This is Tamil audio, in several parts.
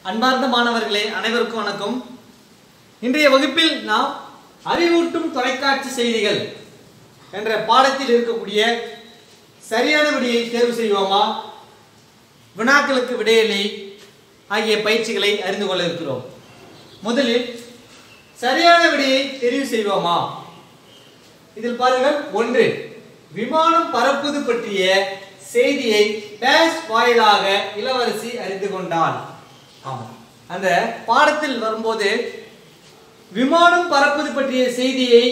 அன்பார்ந்த மாணவர்களே அனைவருக்கும் வணக்கம் இன்றைய வகுப்பில் நாம் அறிவூட்டும் தொலைக்காட்சி செய்திகள் என்ற பாடத்தில் இருக்கக்கூடிய சரியான விடையை தேர்வு செய்வோமா வினாக்களுக்கு விடையில்லை ஆகிய பயிற்சிகளை அறிந்து கொள்ள இருக்கிறோம் முதலில் சரியான விடையை தெரிவு செய்வோமா இதில் பாருங்கள் ஒன்று விமானம் பறப்பது பற்றிய செய்தியை டேஷ் வாயிலாக இளவரசி அறிந்து கொண்டாள் ஆமா அந்த பாடத்தில் வரும்போது விமானம் பறப்பது பற்றிய செய்தியை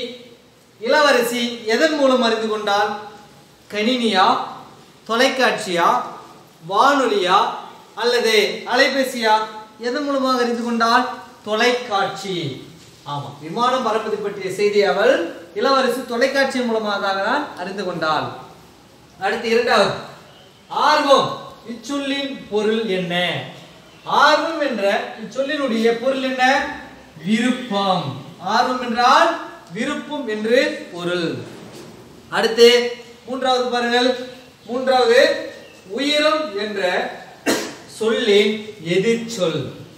இளவரசி எதன் மூலம் அறிந்து கொண்டாள் கணினியா தொலைக்காட்சியா வானொலியா அல்லது அலைபேசியா எதன் மூலமாக அறிந்து கொண்டாள் தொலைக்காட்சி ஆமா விமானம் பறப்பது பற்றிய செய்தியை அவள் இளவரசி தொலைக்காட்சி மூலமாக தான் அறிந்து கொண்டாள் அடுத்து இரண்டாவது ஆர்வம் இச்சொல்லின் பொருள் என்ன ஆர்வம் என்ற இச்சொல்லினுடைய பொருள் என்ன விருப்பம் ஆர்வம் என்றால் விருப்பம் என்று பொருள் அடுத்து மூன்றாவது பாருங்கள் மூன்றாவது உயரம் என்ற சொல்லின் எதிர்ச்சொல்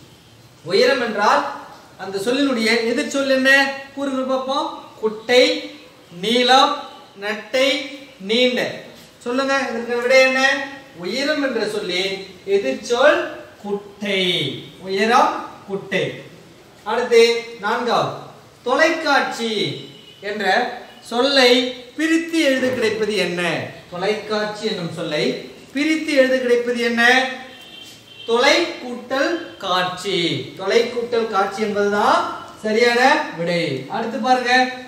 உயரம் என்றால் அந்த சொல்லினுடைய எதிர்ச்சொல் என்ன கூறுங்கள் பார்ப்போம் குட்டை நீளம் நட்டை நீண்ட சொல்லுங்க இதற்கு விட என்ன உயரம் என்ற சொல்லி எதிர்ச்சொல் குட்டை உயரம் குட்டை அடுத்து நான்காவது தொலைக்காட்சி என்ற சொல்லை பிரித்து எழுத கிடைப்பது என்ன தொலைக்காட்சி என்னும் சொல்லை பிரித்து எழுத கிடைப்பது என்ன தொலை கூட்டல் காட்சி தொலை கூட்டல் காட்சி என்பதுதான் சரியான விடை அடுத்து பாருங்க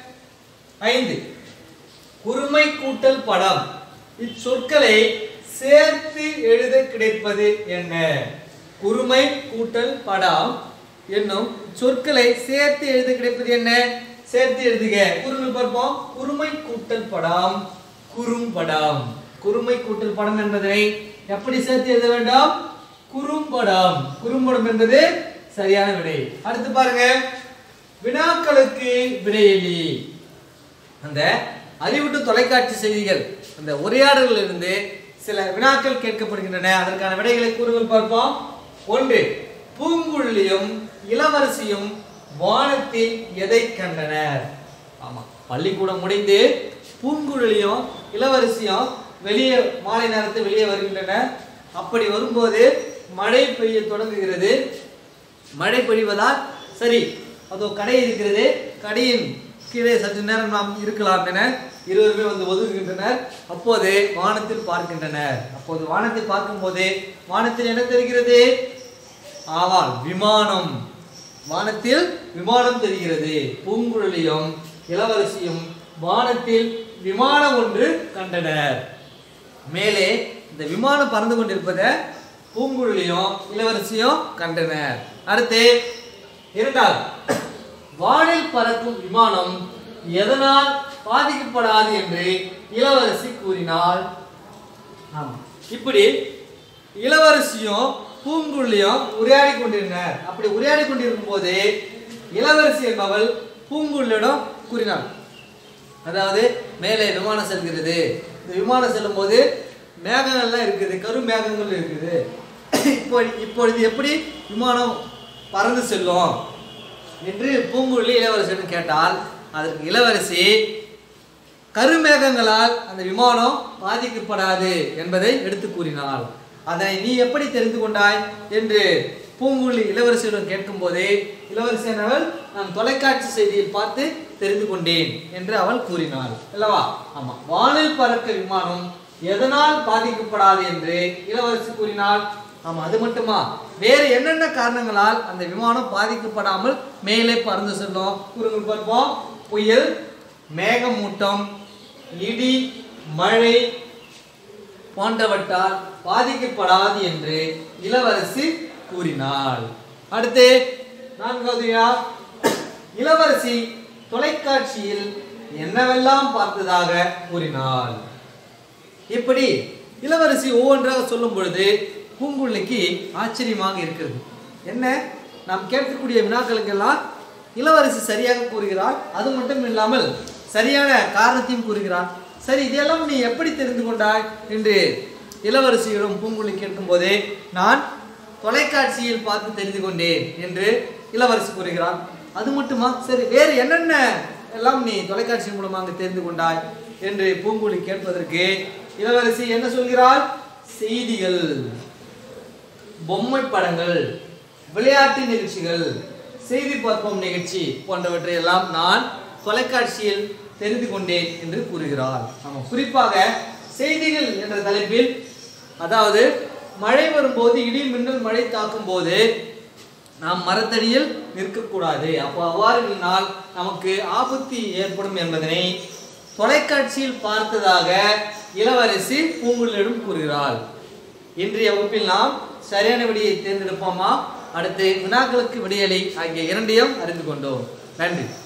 ஐந்து குறுமை கூட்டல் படம் இச்சொற்களை சேர்த்து எழுத கிடைப்பது என்ன குறுமை கூட்டல் படம் என்னும் சொற்களை சேர்த்து எழுத கிடைப்பது என்ன சேர்த்து எழுதுக குறுங்கள் பார்ப்போம் குறுமை கூட்டல் படம் குறும்படம் குறுமை கூட்டல் படம் என்பதை எப்படி சேர்த்து எழுத வேண்டும் குறும்படம் குறும்படம் என்பது சரியான விடை அடுத்து பாருங்க வினாக்களுக்கு விடையெளி அந்த அறிவுட்டு தொலைக்காட்சி செய்திகள் அந்த உரையாடலில் இருந்து சில வினாக்கள் கேட்கப்படுகின்றன அதற்கான விடைகளை கூறுகள் பார்ப்போம் ஒன்று பூங்குழலியும் இளவரசியும் வானத்தில் எதை கண்டனர் ஆமா பள்ளிக்கூடம் முடிந்து பூங்குழலியும் இளவரசியும் வெளியே மாலை நேரத்தில் வெளியே வருகின்றனர் அப்படி வரும்போது மழை பெய்ய தொடங்குகிறது மழை பொழிவதால் சரி அதோ கடை இருக்கிறது கடையின் கீழே சற்று நேரம் நாம் இருக்கலாம் என இருவருமே வந்து ஒதுங்குகின்றனர் அப்போது வானத்தில் பார்க்கின்றனர் அப்போது வானத்தில் பார்க்கும்போது வானத்தில் என்ன தெரிகிறது ஆவால் விமானம் வானத்தில் விமானம் தெரிகிறது பூங்குழலியும் இளவரசியும் வானத்தில் விமானம் ஒன்று கண்டனர் மேலே இந்த விமானம் பறந்து கொண்டிருப்பதை பூங்குழலியும் இளவரசியும் கண்டனர் அடுத்து இரண்டாவது வானில் பறக்கும் விமானம் எதனால் பாதிக்கப்படாது என்று இளவரசி கூறினாள் ஆமா இப்படி இளவரசியும் பூங்குழலியும் உரையாடி கொண்டிருந்தனர் அப்படி உரையாடி கொண்டிருக்கும் போது இளவரசி என்பவள் பூங்குழலியிடம் கூறினாள் அதாவது மேலே விமானம் செல்கிறது இந்த விமானம் செல்லும் போது மேகங்கள்லாம் இருக்குது கரும் மேகங்கள் இருக்குது இப்போ இப்பொழுது எப்படி விமானம் பறந்து செல்லும் என்று பூங்குழலி இளவரசியிடம் கேட்டால் அதற்கு இளவரசி கருமேகங்களால் அந்த விமானம் பாதிக்கப்படாது என்பதை எடுத்து கூறினாள் அதனை நீ எப்படி தெரிந்து கொண்டாய் என்று பூங்குழலி இளவரசியிடம் கேட்கும்போது இளவரசி அவள் நான் தொலைக்காட்சி செய்தியில் பார்த்து தெரிந்து கொண்டேன் என்று அவள் கூறினாள் அல்லவா ஆமா வானில் பறக்க விமானம் எதனால் பாதிக்கப்படாது என்று இளவரசி கூறினாள் ஆமா அது மட்டுமா வேறு என்னென்ன காரணங்களால் அந்த விமானம் பாதிக்கப்படாமல் மேலே பறந்து செல்லும் கூறுங்கள் பார்ப்போம் புயல் மேகமூட்டம் இடி மழை போன்றவற்றால் பாதிக்கப்படாது என்று இளவரசி கூறினாள் அடுத்து நான்காவது வினா. இளவரசி தொலைக்காட்சியில் என்னவெல்லாம் பார்த்ததாக கூறினாள் இப்படி இளவரசி ஒவ்வொன்றாக சொல்லும் பொழுது பூங்குழலிக்கு ஆச்சரியமாக இருக்கிறது என்ன நாம் கேட்கக்கூடிய வினாக்களுக்கெல்லாம் இளவரசி சரியாக கூறுகிறாள் அது மட்டும் இல்லாமல் சரியான காரணத்தையும் கூறுகிறாள் சரி இதெல்லாம் நீ எப்படி தெரிந்து கொண்டாய் என்று இளவரசியிடம் பூங்குழலி கேட்கும்போதே நான் தொலைக்காட்சியில் பார்த்து தெரிந்து கொண்டேன் என்று இளவரசி கூறுகிறார் அது மட்டுமா சரி வேறு என்னென்ன எல்லாம் நீ தொலைக்காட்சி மூலமாக தெரிந்து கொண்டாய் என்று பூங்குழி கேட்பதற்கு இளவரசி என்ன சொல்கிறாள் செய்திகள் பொம்மை படங்கள் விளையாட்டு நிகழ்ச்சிகள் செய்தி பார்ப்போம் நிகழ்ச்சி போன்றவற்றை எல்லாம் நான் தொலைக்காட்சியில் தெரிந்து கொண்டேன் என்று கூறுகிறார் ஆமா குறிப்பாக செய்திகள் என்ற தலைப்பில் அதாவது மழை வரும்போது இடி மின்னல் மழை தாக்கும் போது நாம் மரத்தடியில் நிற்கக்கூடாது அப்போ அவ்வாறு நின்றால் நமக்கு ஆபத்து ஏற்படும் என்பதனை தொலைக்காட்சியில் பார்த்ததாக இளவரசி பூங்குழலிடம் கூறுகிறாள் இன்றைய வகுப்பில் நாம் சரியான விடையை தேர்ந்தெடுப்போமா அடுத்து வினாக்களுக்கு விடையளி ஆகிய இரண்டையும் அறிந்து கொண்டோம் நன்றி